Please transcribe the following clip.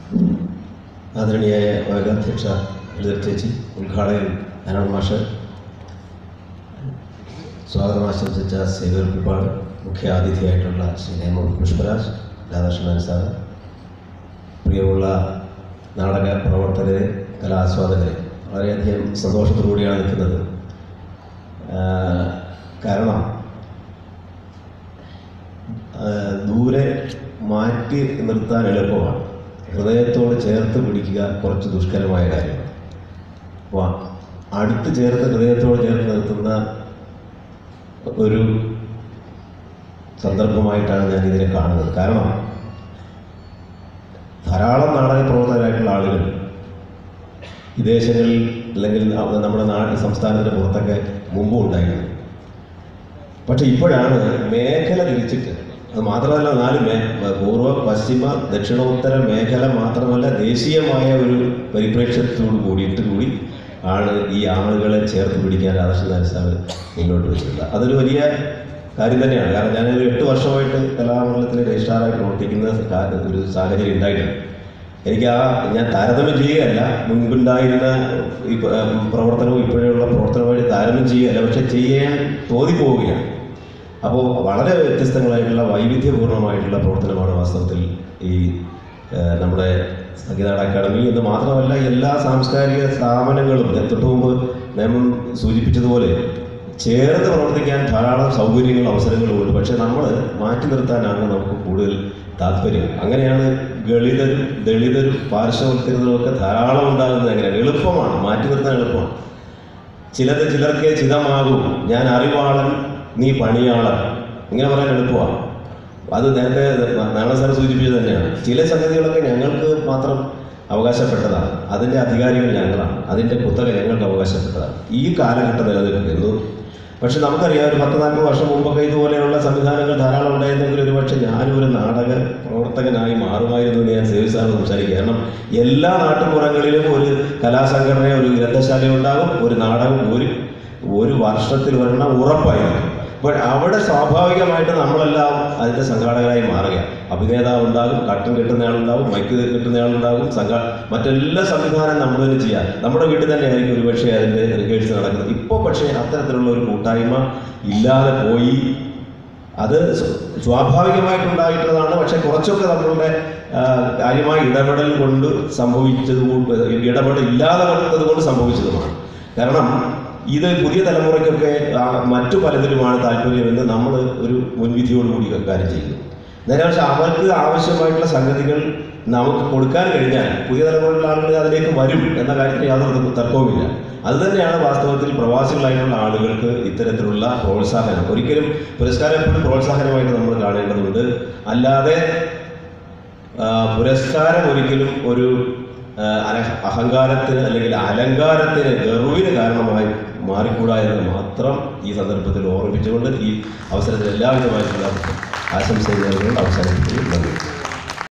ആദരണീയായ വാഗാധ്യക്ഷ എഴുതർ ചേച്ചി ഉദ്ഘാടകൻ അനോൺ മാഷ് സ്വാഗതം ആശംസിച്ച സേവർ കുപ്പാട് മുഖ്യ അതിഥിയായിട്ടുള്ള ശ്രീ നേമം പുഷ്പരാജ് രാധാകൃഷ്ണൻ സാർ പ്രിയമുള്ള നാടക പ്രവർത്തകരെ കലാസ്വാദകരെ വളരെയധികം സന്തോഷത്തോടുകൂടിയാണ് നിൽക്കുന്നത് ആ, കാരണം ആ, ദൂരെ മാറ്റി നിർത്താൻ എളുപ്പമാണ് ഹൃദയത്തോട് ചേർത്ത് പിടിക്കുക കുറച്ച് ദുഷ്കരമായ കാര്യമാണ് അപ്പോൾ അടുത്ത് ചേർത്ത് ഹൃദയത്തോട് ചേർത്ത് നിർത്തുന്ന ഒരു സന്ദർഭമായിട്ടാണ് ഞാൻ ഇതിനെ കാണുന്നത് കാരണം ധാരാളം നാടക പ്രവർത്തകരായിട്ടുള്ള ആളുകൾ വിദേശങ്ങളിൽ അല്ലെങ്കിൽ ന- നമ്മുടെ നാട് സംസ്ഥാനത്തിന് പുറത്തൊക്കെ മുമ്പും ഉണ്ടായിരുന്നു പക്ഷെ ഇപ്പോഴാണ് മേഖല തിരിച്ചിട്ട് അത് മാത്രമല്ല നാല് മേ പൂർവ്വ പശ്ചിമ ദക്ഷിണോത്തര മേഖല മാത്രമല്ല ദേശീയമായ ഒരു പരിപ്രേക്ഷ്യത്തോട് കൂടിയിട്ട് കൂടി ആണ് ഈ ആളുകളെ ചേർത്ത് പിടിക്കാൻ രാധാകൃഷ്ണൻ നായർ സാറ് മുന്നോട്ട് വെച്ചിട്ടുള്ളത് അതൊരു വലിയ കാര്യം തന്നെയാണ് കാരണം ഞാനൊരു എട്ട് വർഷമായിട്ട് കലാമണ്ഡലത്തിൽ രജിസ്ട്രാറായി പ്രവർത്തിക്കുന്ന കാ- ഒരു സാഹചര്യം ഉണ്ടായിട്ടുണ്ട് എനിക്ക് ആ ഞാൻ താരതമ്യം ചെയ്യുകയല്ല മുൻപുണ്ടായിരുന്ന ഈ പ- പ്രവർത്തനവും ഇപ്പോഴുള്ള പ്രവർത്തനവുമായിട്ട് താരതമ്യം ചെയ്യുകയല്ല പക്ഷെ ചെയ്യാൻ തോന്നിപ്പോവുകയാണ് അപ്പോൾ വളരെ വ്യത്യസ്തങ്ങളായിട്ടുള്ള വൈവിധ്യപൂർണ്ണമായിട്ടുള്ള പ്രവർത്തനമാണ് വാസ്തവത്തിൽ ഈ ഏഹ്, നമ്മുടെ സംഗീത അക്കാദമി എന്ന് മാത്രമല്ല എല്ലാ സാംസ്കാരിക സ്ഥാപനങ്ങളും ഞാൻ തൊട്ട് മുമ്പ് നിയമം സൂചിപ്പിച്ചതുപോലെ ചേർന്ന് പ്രവർത്തിക്കാൻ ധാരാളം സൗകര്യങ്ങളും അവസരങ്ങളും ഉണ്ട് പക്ഷെ നമ്മൾ മാറ്റി നിർത്താനാണ് നമുക്ക് കൂടുതൽ താല്പര്യം അങ്ങനെയാണ് ഗളിതരും ദളിതരും പാർശ്വവൽക്കരിതരും ഒക്കെ ധാരാളം ഉണ്ടാകുന്നത് എങ്ങനെയാണ് എളുപ്പമാണ് മാറ്റി നിർത്താൻ എളുപ്പമാണ് ചിലത് ചിലർക്ക് ചിതമാകും ഞാൻ അറിവാളൻ നീ പണിയാളൻ ഇങ്ങനെ പറയാൻ എളുപ്പമാണ് അത് നേരത്തെ നാളെ സാർ സൂചിപ്പിച്ചത് തന്നെയാണ് ചില സംഗതികളൊക്കെ ഞങ്ങൾക്ക് മാത്രം അവകാശപ്പെട്ടതാണ് അതിൻ്റെ അധികാരികൾ ഞങ്ങളാണ് അതിൻ്റെ കുത്തക ഞങ്ങൾക്ക് അവകാശപ്പെട്ടതാണ് ഈ കാലഘട്ടം നിലനിൽക്കുന്നു പക്ഷെ നമുക്കറിയാം ഒരു പത്ത് നാൽപ്പത് വർഷം മുമ്പൊക്കെ ഇതുപോലെയുള്ള സംവിധാനങ്ങൾ ധാരാളം ഉണ്ടായിരുന്നെങ്കിൽ ഒരു പക്ഷേ ഞാനും ഒരു നാടക പ്രവർത്തകനായി മാറുമായിരുന്നു എന്ന് ഞാൻ സേവി സാറിന് സംസാരിക്കുക കാരണം എല്ലാ നാട്ടുപുറങ്ങളിലും ഒരു കലാസംഘടന ഒരു ഗ്രന്ഥശാല ഉണ്ടാകും ഒരു നാടകം ഒരു ഒരു വർഷത്തിൽ ഒരെണ്ണം ഉറപ്പായിരുന്നു അപ്പോൾ അവിടെ സ്വാഭാവികമായിട്ട് നമ്മളെല്ലാം അതിൻ്റെ സംഘാടകരായി മാറുക അഭിനേതാവ് ഉണ്ടാകും കട്ടും കെട്ടുന്ന ആളുണ്ടാകും മൈക്ക് കെട്ടുന്ന ആളുണ്ടാകും സംഘ മറ്റെല്ലാ സംവിധാനം നമ്മൾ തന്നെ ചെയ്യാം നമ്മുടെ വീട്ടിൽ തന്നെ ആയിരിക്കും ഒരുപക്ഷെ അതിൻ്റെ റിഹേഴ്സൽ നടക്കുന്നത് ഇപ്പോൾ പക്ഷേ അത്തരത്തിലുള്ള ഒരു കൂട്ടായ്മ ഇല്ലാതെ പോയി അത് സ്വ- സ്വാഭാവികമായിട്ടുണ്ടായിട്ടുള്ളതാണ് പക്ഷെ കുറച്ചൊക്കെ നമ്മളുടെ ആ, കാര്യമായ ഇടപെടൽ കൊണ്ട് സംഭവിച്ചത് കൊണ്ട് ഇടപെടൽ ഇല്ലാതെ വന്നത് കൊണ്ട് സംഭവിച്ചതുമാണ് കാരണം ഇത് പുതിയ തലമുറയ്ക്കൊക്കെ ആ, മറ്റു പലതിലുമാണ് താല്പര്യമെന്ന് നമ്മൾ ഒരു മുൻവിധിയോടുകൂടി കാര്യം ചെയ്യുന്നു നേരെ പക്ഷെ അവർക്ക് ആവശ്യമായിട്ടുള്ള സംഗതികൾ നമുക്ക് കൊടുക്കാൻ കഴിഞ്ഞാൽ പുതിയ തലമുറയിലുള്ള ആളുകൾ അതിലേക്ക് വരും എന്ന കാര്യത്തിൽ യാതൊരു തർക്കവുമില്ല അത് തന്നെയാണ് വാസ്തവത്തിൽ പ്രവാസികളായിട്ടുള്ള ആളുകൾക്ക് ഇത്തരത്തിലുള്ള പ്രോത്സാഹനം ഒരിക്കലും പുരസ്കാരം എപ്പോഴും പ്രോത്സാഹനമായിട്ട് നമ്മൾ കാണേണ്ടതുണ്ട് അല്ലാതെ ആ, പുരസ്കാരം ഒരിക്കലും ഒരു ആ, അന- അഹങ്കാരത്തിന് അല്ലെങ്കിൽ അലങ്കാരത്തിന് ഗർവിന് കാരണമായി മാറിക്കൂടാ എന്ന് മാത്രം ഈ സന്ദർഭത്തിൽ ഓർമ്മിപ്പിച്ചുകൊണ്ട് ഈ അവസരത്തിൽ എല്ലാവിധമായിട്ടുള്ള ആശംസകൾ അവസാനിപ്പിക്കുന്നു നന്ദി